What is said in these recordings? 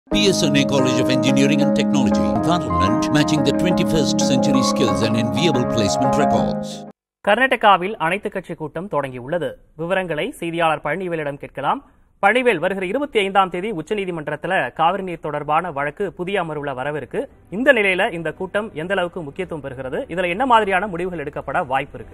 PSNA College of Engineering and Technology, Parliament, matching the 21st century skills and enviable placement records. கர்நாடகாவில் அனைத்து கட்சி கூட்டம் தொடங்கியுள்ளது விவரங்களை செய்தியாளர் பழனிவேலிடம் கேட்கலாம் பழனிவேல் வருகிற இருபத்தி ஐந்தாம் தேதி உச்சநீதிமன்றத்தில் காவிரி நீர் தொடர்பான வழக்கு புதிய அமர்வுல வரவிருக்கு இந்த நிலையில இந்த கூட்டம் எந்த அளவுக்கு முக்கியத்துவம் பெறுகிறது இதுல என்ன மாதிரியான முடிவுகள் எடுக்கப்பட வாய்ப்பு இருக்கு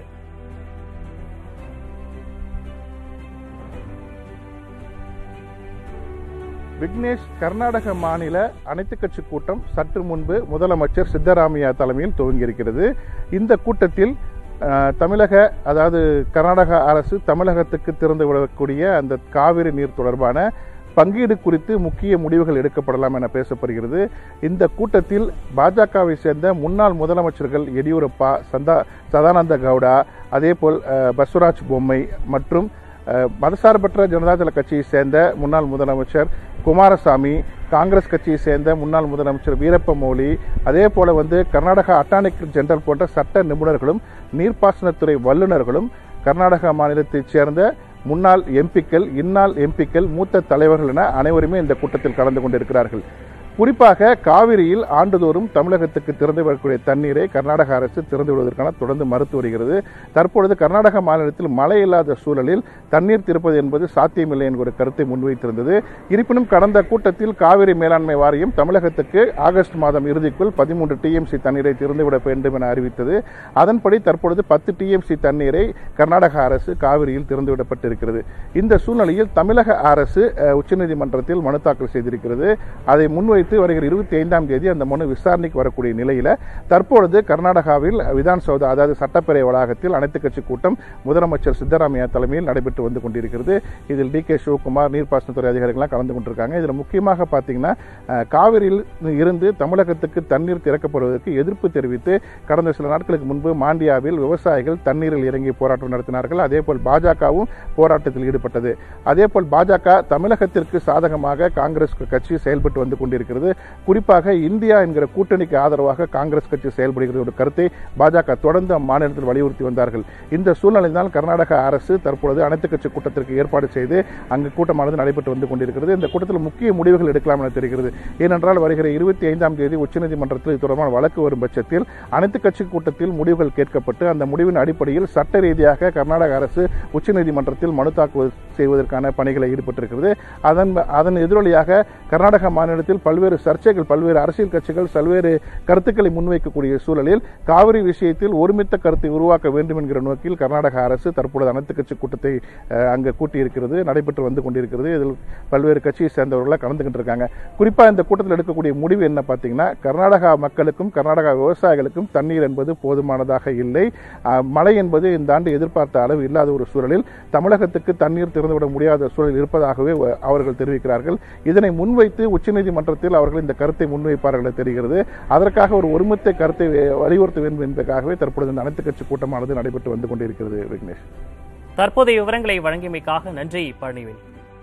விக்னேஷ் கர்நாடக மாநில அனைத்து கட்சி கூட்டம் சற்று முன்பு முதலமைச்சர் சித்தராமையா தலைமையில் துவங்கியிருக்கிறது இந்த கூட்டத்தில் அஹ், தமிழக அதாவது கர்நாடக அரசு தமிழகத்துக்கு திறந்து விடக்கூடிய அந்த காவிரி நீர் தொடர்பான பங்கீடு குறித்து முக்கிய முடிவுகள் எடுக்கப்படலாம் என பேசப்படுகிறது இந்த கூட்டத்தில் பாஜகவை சேர்ந்த முன்னாள் முதலமைச்சர்கள் எடியூரப்பா சந்தா சதானந்த கவுடா அதேபோல் அஹ், பஸ்வராஜ் பொம்மை மற்றும் அஹ், மதசார்பற்ற ஜனதாதள கட்சியை சேர்ந்த முன்னாள் முதலமைச்சர் குமாரசாமி காங்கிரஸ் கட்சியை சேர்ந்த முன்னாள் முதலமைச்சர் வீரப்ப மோலி அதே போல வந்து கர்நாடகா அட்டார்னிக் ஜெனரல் போன்ற சட்ட நிபுணர்களும் நீர்ப்பாசனத்துறை வல்லுநர்களும் கர்நாடக மாநிலத்தைச் சேர்ந்த முன்னாள் எம்பிக்கள் இந்நாள் எம்பிக்கள் மூத்த தலைவர்கள் என அனைவருமே இந்த கூட்டத்தில் கலந்து கொண்டிருக்கிறார்கள் குறிப்பாக காவிரியில் ஆண்டுதோறும் தமிழகத்துக்கு திறந்து வரக்கூடிய தண்ணீரை கர்நாடக அரசு திறந்து விடுவதற்கான தொடர்ந்து மறுத்து வருகிறது தற்பொழுது கர்நாடக மாநிலத்தில் மழை இல்லாத சூழலில் தண்ணீர் திறப்பது என்பது சாத்தியமில்லை என்கிற ஒரு கருத்தை முன்வைத்திருந்தது இருப்பினும் கடந்த கூட்டத்தில் காவிரி மேலாண்மை வாரியம் தமிழகத்துக்கு ஆகஸ்ட் மாதம் இறுதிக்குள் பதிமூன்று டிஎம்சி தண்ணீரை திறந்துவிட வேண்டும் என அறிவித்தது அதன்படி தற்பொழுது பத்து டிஎம்சி தண்ணீரை கர்நாடக அரசு காவிரியில் திறந்துவிடப்பட்டிருக்கிறது இந்த சூழ்நிலையில் தமிழக அரசு அஹ், உச்சநீதிமன்றத்தில் மனு தாக்கல் செய்திருக்கிறது அதை முன்வைத்து வருகிற இருபத்தி ஐந்தாம் தேதி அந்த மனு விசாரணைக்கு வரக்கூடிய நிலையில தற்பொழுது கர்நாடகாவில் விதான் சௌதா அதாவது சட்டப்பேரவை வளாகத்தில் அனைத்து கட்சி கூட்டம் முதலமைச்சர் சித்தராமையா தலைமையில் நடைபெற்று வந்து கொண்டிருக்கிறது இதில் டி கே சிவகுமார் நீர்ப்பாசனத்துறை அதிகாரிகள்லாம் கலந்து கொண்டிருக்காங்க இதில் முக்கியமாக பார்த்தீங்கன்னா அஹ், காவிரியில் இருந்து தமிழகத்துக்கு தண்ணீர் திறக்கப்படுவதற்கு எதிர்ப்பு தெரிவித்து கடந்த சில நாட்களுக்கு முன்பு மாண்டியாவில் விவசாயிகள் தண்ணீரில் இறங்கி போராட்டம் நடத்தினார்கள் அதேபோல் பாஜகவும் போராட்டத்தில் ஈடுபட்டது அதேபோல் பாஜக தமிழகத்திற்கு சாதகமாக காங்கிரஸ் கட்சி செயல்பட்டு வந்து கொண்டிருக்கிறது குறிப்பாக இந்தியா என்கிற கூட்டணிக்கு ஆதரவாக காங்கிரஸ் கட்சி செயல்படுகிறது ஒரு கருத்தை பாஜக தொடர்ந்து அம்மாநிலத்தில் வலியுறுத்தி வந்தார்கள் இந்த சூழ்நிலையில்தான் கர்நாடக அரசு தற்பொழுது அனைத்து கட்சி கூட்டத்திற்கு ஏற்பாடு செய்து அங்கு கூட்டமானது நடைபெற்று வந்து கொண்டிருக்கிறது இந்த கூட்டத்தில் முக்கிய முடிவுகள் எடுக்கலாம் என தெரிகிறது ஏனென்றால் வருகிற இருபத்தி ஐந்தாம் தேதி உச்சநீதிமன்றத்தில் இது தொடர்பான வழக்கு வரும் பட்சத்தில் அனைத்து கட்சி கூட்டத்தில் முடிவுகள் கேட்கப்பட்டு அந்த முடிவின் அடிப்படையில் சட்ட ரீதியாக கர்நாடக அரசு உச்சநீதிமன்றத்தில் மனு தாக்குதல் செய்வதற்கான பணிகளை ஈடுபட்டிருக்கிறது அதன் அதன் எதிரொலியாக கர்நாடக மாநிலத்தில் பல்வேறு சர்ச்சைகள் பல்வேறு அரசியல் கட்சிகள் பல்வேறு கருத்துக்களை முன்வைக்கக்கூடிய சூழலில் காவிரி விஷயத்தில் ஒருமித்த கருத்தை உருவாக்க வேண்டும் என்கிற நோக்கில் கர்நாடக அரசு தற்பொழுது அனைத்து கட்சி கூட்டத்தை அஹ், அங்கு கூட்டியிருக்கிறது நடைபெற்று வந்து கொண்டிருக்கிறது இதில் பல்வேறு கட்சியை சேர்ந்தவர்கள் கலந்துகிட்டு இருக்காங்க குறிப்பா இந்த கூட்டத்தில் எடுக்கக்கூடிய முடிவு என்ன பார்த்தீங்கன்னா கர்நாடகா மக்களுக்கும் கர்நாடகா விவசாயிகளுக்கும் தண்ணீர் என்பது போதுமானதாக இல்லை அஹ், மழை என்பது இந்த ஆண்டு எதிர்பார்த்த அளவு இல்லாத ஒரு சூழலில் தமிழகத்துக்கு தண்ணீர் திறந்துவிட முடியாத சூழல் இருப்பதாகவே வ- அவர்கள் தெரிவிக்கிறார்கள் இதனை முன்வைத்து உச்சநீதிமன்றத்தில் அவர்கள் இந்த கருத்தை முன்வைப்பார்கள் என தெரிகிறது அதற்காக ஒரு ஒருமித்த கருத்தை வெ- வலியுறுத்த வேண்டும் என்பதற்காகவே தற்பொழுது இந்த அனைத்து கட்சி கூட்டமானது நடைபெற்று வந்து கொண்டிருக்கிறது விக்னேஷ் தற்போதைய விவரங்களை வழங்கியமைக்காக நன்றி Palanivel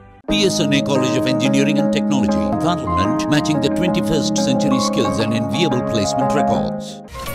PSNA College of Engineering and Technology, Parliament, matching the 21st century skills and enviable placement records.